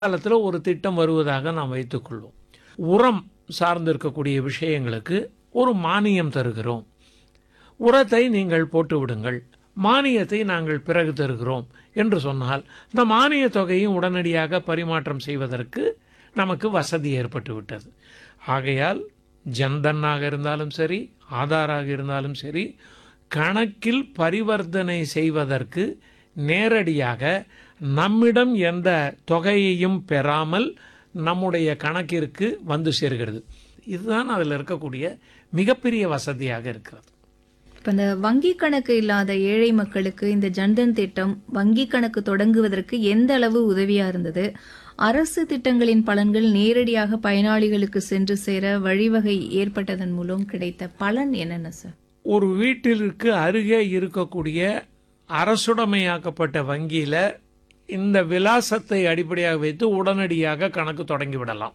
காலத்தில் ஒரு திட்டம் வருவதாக நாம் வைத்துக்கொள்வோம் உரம் சார்ந்து இருக்கக்கூடிய விஷயங்களுக்கு ஒரு மானியம் தருகிறோம் உரத்தை நீங்கள் போட்டு விடுங்கள் மானியத்தை நாங்கள் பிறகு தருகிறோம் என்று சொன்னால் இந்த மானிய தொகையும் உடனடியாக பரிமாற்றம் செய்வதற்கு நமக்கு வசதி ஏற்பட்டு விட்டது ஆகையால் ஜன்தன்னாக இருந்தாலும் சரி ஆதாராக இருந்தாலும் சரி கணக்கில் பரிவர்த்தனை செய்வதற்கு நேரடியாக நம்மிடம் எந்த தொகையையும் பெறாமல் நம்முடைய கணக்கிற்கு வந்து சேர்கிறது இதுதான் அதில் இருக்கக்கூடிய மிகப்பெரிய வசதியாக இருக்கிறது இப்ப இந்த வங்கி கணக்கு இல்லாத ஏழை மக்களுக்கு இந்த ஜன்தன் திட்டம் வங்கி கணக்கு தொடங்குவதற்கு எந்த அளவு உதவியா இருந்தது அரசு திட்டங்களின் பலன்கள் நேரடியாக பயனாளிகளுக்கு சென்று சேர வழிவகை ஏற்பட்டதன் மூலம் கிடைத்த பலன் என்னென்ன சார் ஒரு வீட்டிற்கு அருகே இருக்கக்கூடிய அரசுடைமையாக்கப்பட்ட வங்கியில இந்த விலாசத்தை அடிப்படையாக வைத்து உடனடியாக கணக்கு தொடங்கி விடலாம்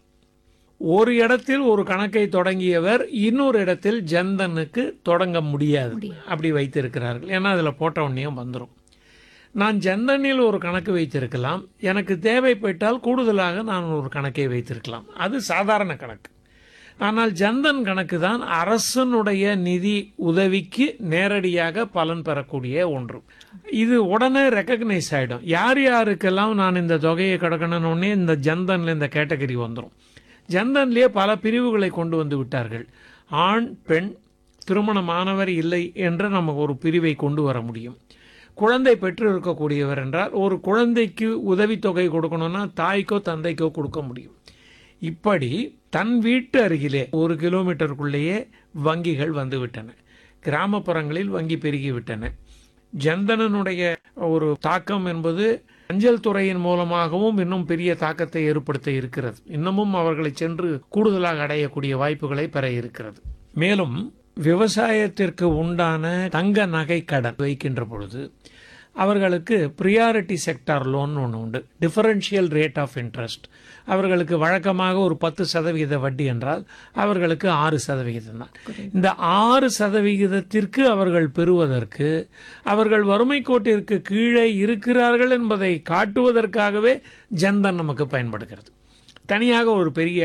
ஒரு இடத்தில் ஒரு கணக்கை தொடங்கியவர் இன்னொரு இடத்தில் ஜன்தனுக்கு தொடங்க முடியாது அப்படி வைத்திருக்கிறார்கள் ஏன்னா அதில் போட்ட உடனேயும் வந்துடும் நான் ஜன்தனில் ஒரு கணக்கு வைத்திருக்கலாம் எனக்கு தேவைப்பட்டால் கூடுதலாக நான் ஒரு கணக்கை வைத்திருக்கலாம் அது சாதாரண கணக்கு ஆனால் ஜன்தன் கணக்கு தான் அரசனுடைய நிதி உதவிக்கு நேரடியாக பலன் பெறக்கூடிய ஒன்று இது உடனே ரெக்கக்னைஸ் ஆகிடும் யார் யாருக்கெல்லாம் நான் இந்த தொகையை கிடக்கணும்னே இந்த ஜன்தன்ல இந்த கேட்டகரி வந்துடும் ஜன்தன்லேயே பல பிரிவுகளை கொண்டு வந்து விட்டார்கள் ஆண் பெண் திருமணமானவர் இல்லை என்று நம்ம ஒரு பிரிவை கொண்டு வர முடியும் குழந்தை பெற்று இருக்கக்கூடியவர் என்றால் ஒரு குழந்தைக்கு உதவித்தொகை கொடுக்கணும்னா தாய்க்கோ தந்தைக்கோ கொடுக்க முடியும் இப்படி தன் வீட்டு அருகிலே ஒரு கிலோமீட்டருக்குள்ளேயே வங்கிகள் வந்து விட்டன கிராமப்புறங்களில் வங்கி பெருகிவிட்டன ஜன்தனனுடைய ஒரு தாக்கம் என்பது அஞ்சல் துறையின் மூலமாகவும் இன்னும் பெரிய தாக்கத்தை ஏற்படுத்த இருக்கிறது இன்னமும் அவர்களை சென்று கூடுதலாக அடையக்கூடிய வாய்ப்புகளை பெற இருக்கிறது மேலும் விவசாயத்திற்கு உண்டான தங்க நகை கடன் வைக்கின்ற பொழுது அவர்களுக்கு ப்ரியாரிட்டி செக்டார் லோன் ஒன்று உண்டு டிஃபரன்ஷியல் ரேட் ஆஃப் இன்ட்ரெஸ்ட் அவர்களுக்கு வழக்கமாக ஒரு பத்து சதவிகித வட்டி என்றால் அவர்களுக்கு ஆறு சதவிகிதம் தான் இந்த ஆறு சதவிகிதத்திற்கு அவர்கள் பெறுவதற்கு அவர்கள் வறுமை கோட்டிற்கு கீழே இருக்கிறார்கள் என்பதை காட்டுவதற்காகவே ஜன்தன் நமக்கு பயன்படுகிறது தனியாக ஒரு பெரிய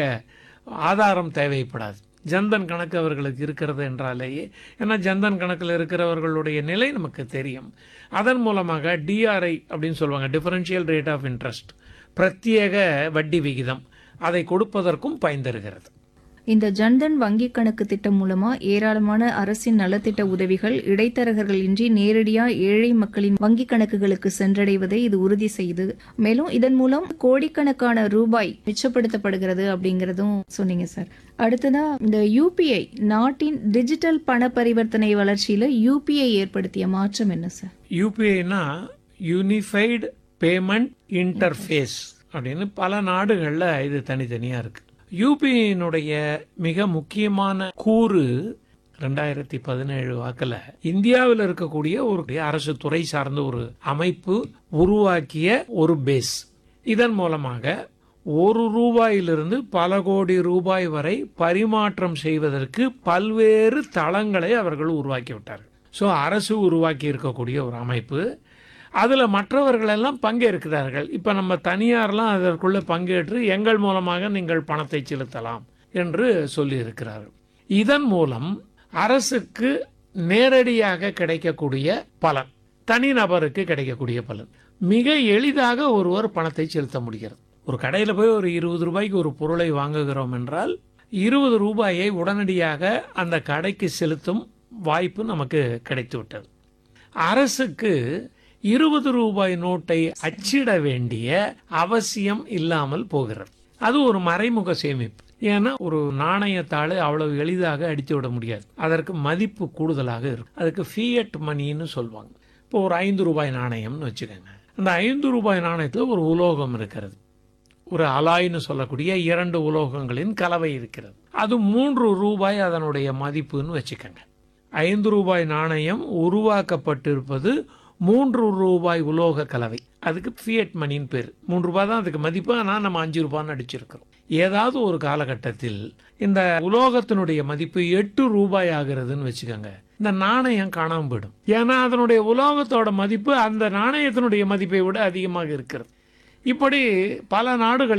ஆதாரம் தேவைப்படாது ஜன்தன் கணக்கு அவர்களுக்கு இருக்கிறது என்றாலேயே ஏன்னா ஜன்தன் கணக்கில் இருக்கிறவர்களுடைய நிலை நமக்கு தெரியும் அதன் மூலமாக டிஆர்ஐ அப்படின்னு சொல்லுவாங்க டிஃபரன்ஷியல் ரேட் ஆஃப் இன்ட்ரெஸ்ட் பிரத்யேக வட்டி விகிதம் அதை கொடுப்பதற்கும் பயன் தருகிறது இந்த ஜன்தன் வங்கி கணக்கு திட்டம் மூலமா ஏராளமான அரசின் நலத்திட்ட உதவிகள் இடைத்தரகர்கள் இன்றி நேரடியா ஏழை மக்களின் வங்கி கணக்குகளுக்கு சென்றடைவதை இது உறுதி செய்து மேலும் இதன் மூலம் கோடிக்கணக்கான ரூபாய் மிச்சப்படுத்தப்படுகிறது அப்படிங்கறதும் சொன்னீங்க சார் அடுத்ததா இந்த யூபிஐ நாட்டின் டிஜிட்டல் பண பரிவர்த்தனை வளர்ச்சியில யூபிஐ ஏற்படுத்திய மாற்றம் என்ன சார் யூபிஐனா யூனிஃபைடு பேமெண்ட் இன்டர்ஃபேஸ் அப்படின்னு பல நாடுகளில் இது தனித்தனியாக இருக்கு யூபிஐனுடைய மிக முக்கியமான கூறு ரெண்டாயிரத்தி பதினேழு வாக்கில் இந்தியாவில் இருக்கக்கூடிய ஒரு அரசு துறை சார்ந்த ஒரு அமைப்பு உருவாக்கிய ஒரு பேஸ் இதன் மூலமாக ஒரு ரூபாயிலிருந்து பல கோடி ரூபாய் வரை பரிமாற்றம் செய்வதற்கு பல்வேறு தளங்களை அவர்கள் உருவாக்கி விட்டார்கள் ஸோ அரசு உருவாக்கி இருக்கக்கூடிய ஒரு அமைப்பு அதில் மற்றவர்கள் எல்லாம் பங்கேற்கிறார்கள் இப்போ நம்ம தனியார்லாம் அதற்குள்ளே பங்கேற்று எங்கள் மூலமாக நீங்கள் பணத்தை செலுத்தலாம் என்று சொல்லியிருக்கிறார்கள் இதன் மூலம் அரசுக்கு நேரடியாக கிடைக்கக்கூடிய பலன் தனிநபருக்கு கிடைக்கக்கூடிய பலன் மிக எளிதாக ஒருவர் பணத்தை செலுத்த முடிகிறது ஒரு கடையில் போய் ஒரு இருபது ரூபாய்க்கு ஒரு பொருளை வாங்குகிறோம் என்றால் இருபது ரூபாயை உடனடியாக அந்த கடைக்கு செலுத்தும் வாய்ப்பு நமக்கு கிடைத்து விட்டது அரசுக்கு இருபது ரூபாய் நோட்டை அச்சிட வேண்டிய அவசியம் இல்லாமல் போகிறது அது ஒரு மறைமுக சேமிப்பு ஏன்னா ஒரு நாணயத்தாள் அவ்வளவு எளிதாக அடித்து விட முடியாது அதற்கு மதிப்பு கூடுதலாக இருக்கும் அதுக்கு ஃபியட் மணின்னு சொல்லுவாங்க இப்போ ஒரு ஐந்து ரூபாய் நாணயம்னு வச்சுக்கோங்க அந்த ஐந்து ரூபாய் நாணயத்தில் ஒரு உலோகம் இருக்கிறது ஒரு அலாய்னு சொல்லக்கூடிய இரண்டு உலோகங்களின் கலவை இருக்கிறது அது மூன்று ரூபாய் அதனுடைய மதிப்புன்னு வச்சுக்கோங்க ஐந்து ரூபாய் நாணயம் உருவாக்கப்பட்டிருப்பது மூன்று ரூபாய் உலோக கலவை அதுக்கு ஃபியட் மணின்னு பேர் மூன்று ரூபாய் தான் அதுக்கு மதிப்பு ஆனால் நம்ம அஞ்சு ரூபான்னு அடிச்சிருக்கிறோம் ஏதாவது ஒரு காலகட்டத்தில் இந்த உலோகத்தினுடைய மதிப்பு எட்டு ரூபாய் ஆகிறதுன்னு வச்சுக்கோங்க இந்த நாணயம் காணாமல் போயிடும் ஏன்னா அதனுடைய உலோகத்தோட மதிப்பு அந்த நாணயத்தினுடைய மதிப்பை விட அதிகமாக இருக்கிறது இப்படி பல நாடுகள்